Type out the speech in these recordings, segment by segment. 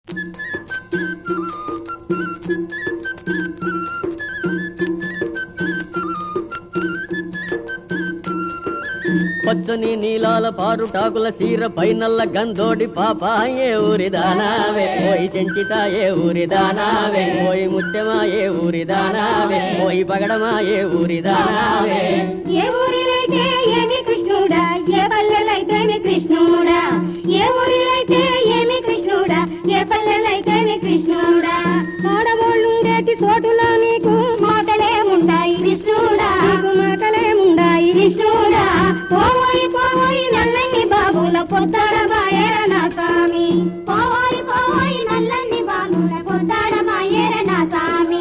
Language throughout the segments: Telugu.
పచ్చని నీలాల పారుటాకుల సీర పైనల్ల గంధోడి పాప ఏ ఊరి దానావే ఓయి చెంచిత ఏ ఊరి దానావే ఓయి ముత్యమా ఏ ఊరి దానావే ఓయి పగడమా ఏ ఊరి దానావే ఏ ఊరిలైతే ఏమి కృష్ణుడా ఏ పల్లెలైతేమి కృష్ణుడా ఏ ఊరిలైతే ఏమి కృష్ణుడా ఏ పల్లెలైతేమి కృష్ణుడా ఆడవాళ్ళుండేటి చోటులా నీకు మాటలేముండాయి కృష్ణుడా నీకు మాటలేముండాయి కృష్ణుడా పోవోయి పోవోయి నల్లని బాబుల పొద్దాడ బాయేర నా స్వామి పోవోయి పోవోయి నల్లని బాబుల పొద్దాడ బాయేర నా స్వామి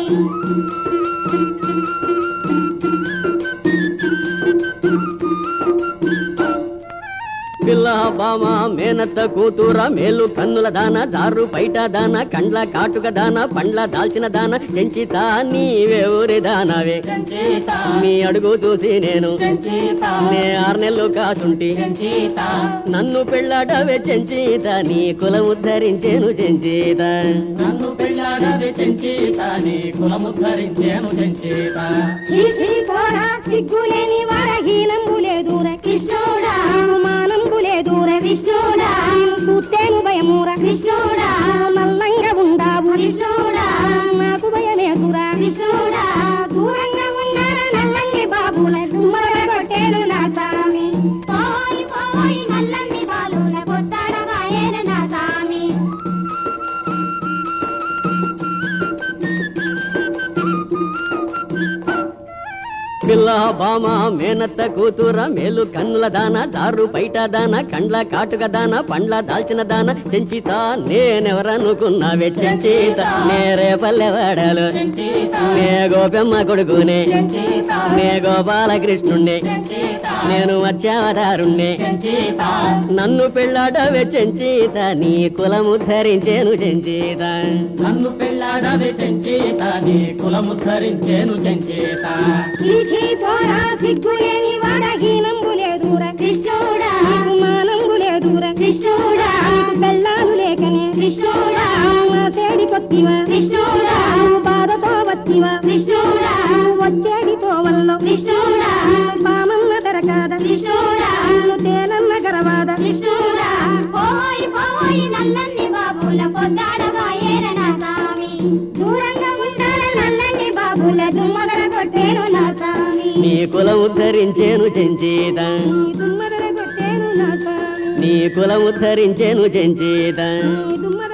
పిల్ల బామ మేనత్త కూతుర మేలు కన్నుల దాన జారు పైట దాన కండ్ల కాటుక దాన పండ్ల దాల్చిన దాన చెంచిత నీవే ఊరి దానవే నీ అడుగు చూసి నేను నే ఆరు నెలలు కాసుంటి నన్ను పెళ్ళాడవే చెంచిత నీ కులం ఉద్ధరించేను చెంచిత నన్ను పెళ్ళాడవి చెంచేత నీ కులముద్ధరించేను చెంచేత చీచి పోరా సిగ్గులేని వరహీనంబు లేదుర కృష్ణుడా మానంబు లేదుర విష్ణుడా సూత్తేను భయముర కృష్ణుడా నల్లంగా ఉండావు కృష్ణుడా నాకు భయమేదురా కృష్ణుడా దూరంగా ఉన్నారా నల్లంగి బాబుల దుమ్మర కొట్టేను నా సామి పోయి పోయి నల్లంగి బాలుల కొట్టాడ వాయేన నా సామి పిల్ల బామ మేనత్త కూతుర మేలు కన్నుల దాన జారు పైట దాన కండ్ల కాటుక దాన పండ్ల దాల్చిన దాన చెంచిత నేనెవరనుకున్నావే చెంచిత నేరే పల్లెవాడలు నే గోపెమ్మ కొడుకునే నే గోపాలకృష్ణుణ్ణి నేను వచ్చావదారుణ్ణి నన్ను పెళ్ళాడవే చెంచిత నీ కులము ధరించేను చెంచిత నన్ను పెళ్ళాడవి చెంచేత నీ కులముద్ధరించేను చెంచేత చీచి పోరా సిగ్గులేని వరహీనంబు లేదుర కృష్ణుడా మానంబు లేదుర కృష్ణుడా బెల్లాలు లేకనే కృష్ణుడా నా సేడి కొత్తివ కృష్ణుడా బాధతో వత్తివ కృష్ణుడా వచ్చేడి తోవల్లో కృష్ణుడా బామన్న దరకాద కృష్ణుడా తేనన్న గరవాద కృష్ణుడా పోయి పోయి నల్లని బాబుల పొద్దాడ వాయేర నా సామి దూరంగా ఉండాల నల్లని బాబుల దుమ్మగర కొట్టేను నా సామి నీ కులము ధరించేను చెంచిత దుమ్మగర కొట్టేను నా సామి నీ కులము ధరించేను చెంచిత దుమ్మగర